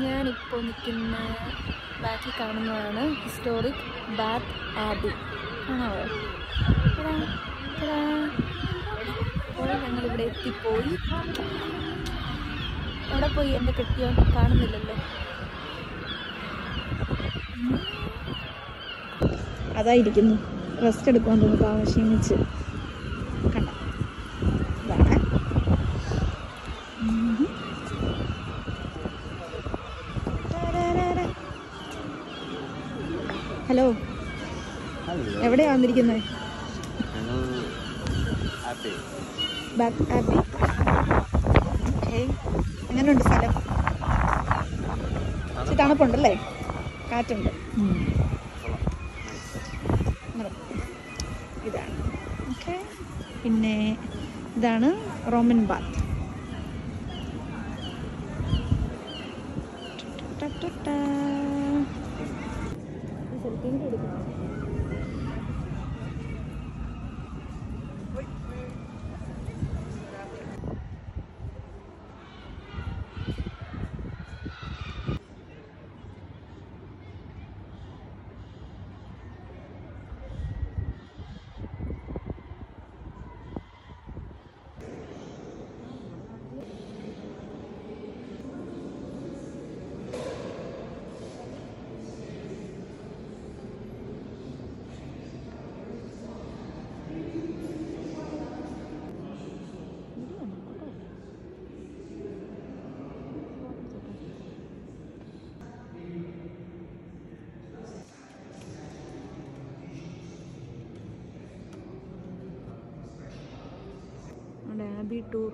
ഞാനിപ്പോൾ നിൽക്കുന്ന ബാക്കിൽ കാണുന്നതാണ് ഹിസ്റ്റോറിക് ബാത്ത് ആബി കാണാവോ എടാ, എടാ. അപ്പോൾ ഞങ്ങളിവിടെ എത്തിപ്പോയി എവിടെ പോയി എൻ്റെ കെട്ടിയോ കാണുന്നില്ലല്ലോ അതായിരിക്കുന്നു റെസ്റ്റ് എടുക്കാൻ തോന്നുന്നു പാവം ക്ഷീണിച്ച് കണ്ട ഇതാണ് ഉം. ടാരാരാരാ. ഹലോ എവിടെയാ വന്നിരിക്കുന്നത് ബാക്ക് ആപ്പി ഓക്കെ എങ്ങനെയുണ്ട് സ്ഥലം ഇച്ചിരി തണുപ്പുണ്ടല്ലേ കാറ്റുണ്ട് അങ്ങനെ. ഇതാണ് ഓക്കെ പിന്നെ ഇതാണ് റോമൻ ബാത്ത് അവിടെ ആബി ടൂർ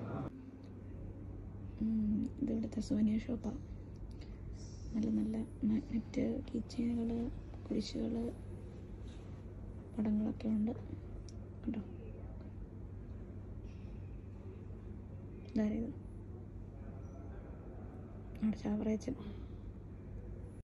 ഇത് ഇവിടുത്തെ സോനിയ ഷോപ്പാണ് നല്ല നല്ല മാഗ്നറ്റ് കിച്ചനുകൾ കുരിശുകൾ പടങ്ങളൊക്കെ ഉണ്ട് കണ്ടോ ഇതാരേത് അവിടെ ചാവറയച്ചൻ